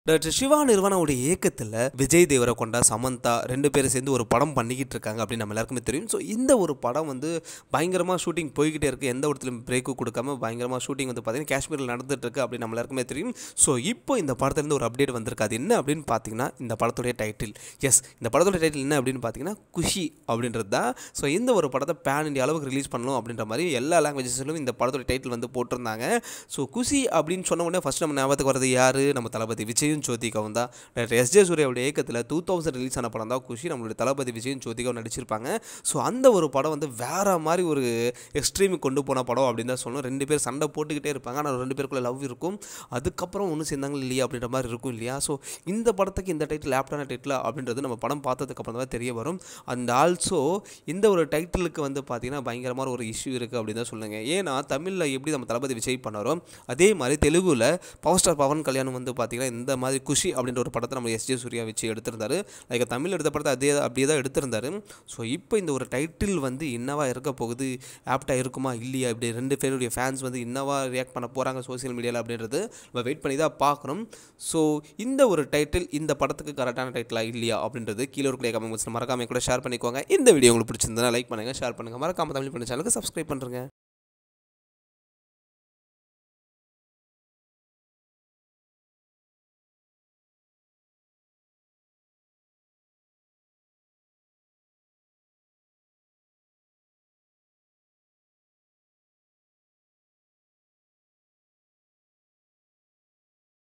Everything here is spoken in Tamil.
டாக்டர் சிவா நிறுவனோட இயக்கத்தில் விஜய் தேவரகொண்டா சமந்தா ரெண்டு பேரும் சேர்ந்து ஒரு படம் பண்ணிக்கிட்டு இருக்காங்க அப்படின்னு நம்ம எல்லாருக்குமே தெரியும் ஸோ இந்த ஒரு படம் வந்து பயங்கரமாக ஷூட்டிங் போய்கிட்டே இருக்குது எந்த இடத்துலையும் பிரேக்கு கொடுக்காம பயங்கரமாக ஷூட்டிங் வந்து பார்த்தீங்கன்னா காஷ்மீரில் நடந்துட்டு இருக்கு அப்படின்னு நம்ம எல்லாருக்குமே தெரியும் ஸோ இப்போ இந்த படத்துலேருந்து ஒரு அப்டேட் வந்திருக்கு அது என்ன அப்படின்னு பார்த்தீங்கன்னா இந்த படத்துடைய டைட்டில் எஸ் இந்த படத்தோட டைட்டில் என்ன அப்படின்னு பார்த்தீங்கன்னா குஷி அப்படின்றது தான் ஸோ இந்த ஒரு படத்தை பேன் இண்டியா அளவுக்கு ரிலீஸ் பண்ணணும் அப்படின்ற மாதிரி எல்லா லாங்குவேஜஸ்லையும் இந்த படத்தோட டைட்டில் வந்து போட்டிருந்தாங்க ஸோ குஷி அப்படின்னு சொன்ன உடனே ஃபஸ்ட் நம்ம ஞாபகத்துக்கு வரது யார் நம்ம தளபதி விஜயும் ஜோதிகாவும் தான் டாக்டர் எஸ் ஜே சூர்யாவுடைய இயக்கத்தில் டூ தௌசண்ட் ரிலீஸ் ஆன படம் தான் குஷி நம்மளுடைய தளபதி விஜயும் ஜோதிகாவும் நடிச்சிருப்பாங்க ஸோ அந்த ஒரு படம் வந்து வேற மாதிரி ஒரு எக்ஸ்ட்ரீமுக்கு கொண்டு போன படம் அப்படின்னு தான் சொல்லணும் ரெண்டு பேர் சண்டை போட்டுக்கிட்டே இருப்பாங்க ஆனால் ரெண்டு பேருக்குள்ள லவ் இருக்கும் அதுக்கப்புறம் ஒன்று சேர்ந்தாங்க இல்லையா அப்படின்ற மாதிரி இருக்கும் இல்லையா ஸோ இந்த படத்துக்கு இந்த டைட்டில் ஆப்டான டைட்டில் அப்படின்றது நம்ம படம் பார்த்ததுக்கப்புறம் தான் தெரிய வரும் அண்ட் ஆல்சோ இந்த ஒரு டைட்டிலுக்கு வந்து பார்த்தீங்கன்னா பயங்கரமான ஒரு இஷ்யூ இருக்குது அப்படின்னு தான் சொல்லுங்க ஏன்னா தமிழில் எப்படி நம்ம தளபதி விஜய் பண்ணாரோ அதே மாதிரி தெலுங்குல பவர் ஸ்டார் பவன் கல்யாணம் வந்து பார்த்தீங்கன்னா இந்த மாதிரி குஷி அப்படின்ற ஒரு படத்தை நம்ம எஸ் ஜே சூர்யா வச்சு எடுத்திருந்தாரு லைக் தமிழ் எடுத்த படத்தை அதே அப்படியே தான் எடுத்திருந்தாரு ஸோ இப்போ இந்த ஒரு டைட்டில் வந்து என்னவா இருக்க போகுது ஆப்டாக இருக்குமா இல்லையா இப்படி ரெண்டு பேருடைய ஃபேன்ஸ் வந்து என்னவா ரியாக்ட் பண்ண போகிறாங்க சோசியல் மீடியாவில் அப்படின்றது நம்ம வெயிட் பண்ணி தான் பார்க்கணும் ஸோ இந்த ஒரு டைட்டில் இந்த படத்துக்கு கரெக்டான டைட்டிலாக இல்லையா அப்படின்றது கீழே இருக்கிற கமெண்ட் மறக்காம கூட ஷேர் பண்ணிக்கோங்க இந்த வீடியோ உங்களுக்கு பிடிச்சிருந்தா லைக் பண்ணுங்கள் ஷேர் பண்ணுங்கள் மறக்காம தமிழ் பண்ண சேனலுக்கு சப்ஸ்கிரைப் பண்ணுறேங்க